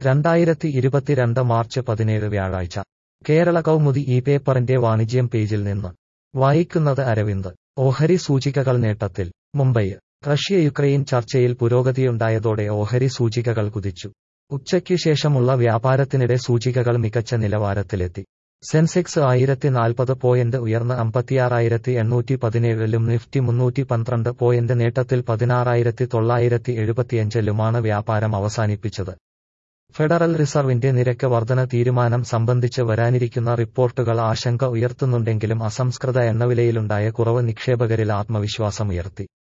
രണ്ടായിരത്തി ഇരുപത്തിരണ്ട് മാർച്ച് പതിനേഴ് വ്യാഴാഴ്ച കേരള കൗമുദി ഈ പേപ്പറിന്റെ വാണിജ്യം പേജിൽ നിന്ന് വായിക്കുന്നത് അരവിന്ദ് ഓഹരി സൂചികകൾ നേട്ടത്തിൽ മുംബൈ റഷ്യ യുക്രൈൻ ചർച്ചയിൽ പുരോഗതിയുണ്ടായതോടെ ഓഹരി സൂചികകൾ കുതിച്ചു ഉച്ചയ്ക്കു ശേഷമുള്ള വ്യാപാരത്തിനിടെ സൂചികകൾ മികച്ച നിലവാരത്തിലെത്തി സെൻസെക്സ് ആയിരത്തി നാൽപ്പത് പോയിന്റ് ഉയർന്ന് അമ്പത്തിയാറായിരത്തി എണ്ണൂറ്റി പതിനേഴിലും നിഫ്റ്റി മുന്നൂറ്റി പന്ത്രണ്ട് പോയിന്റ് നേട്ടത്തിൽ പതിനാറായിരത്തി തൊള്ളായിരത്തി എഴുപത്തിയഞ്ചിലുമാണ് വ്യാപാരം അവസാനിപ്പിച്ചത് ഫെഡറൽ റിസർവിന്റെ നിരക്ക് വർധന തീരുമാനം സംബന്ധിച്ച് വരാനിരിക്കുന്ന റിപ്പോർട്ടുകൾ ആശങ്ക ഉയർത്തുന്നുണ്ടെങ്കിലും അസംസ്കൃത എണ്ണവിലയിലുണ്ടായ കുറവ് നിക്ഷേപകരിൽ ആത്മവിശ്വാസമുയർത്തി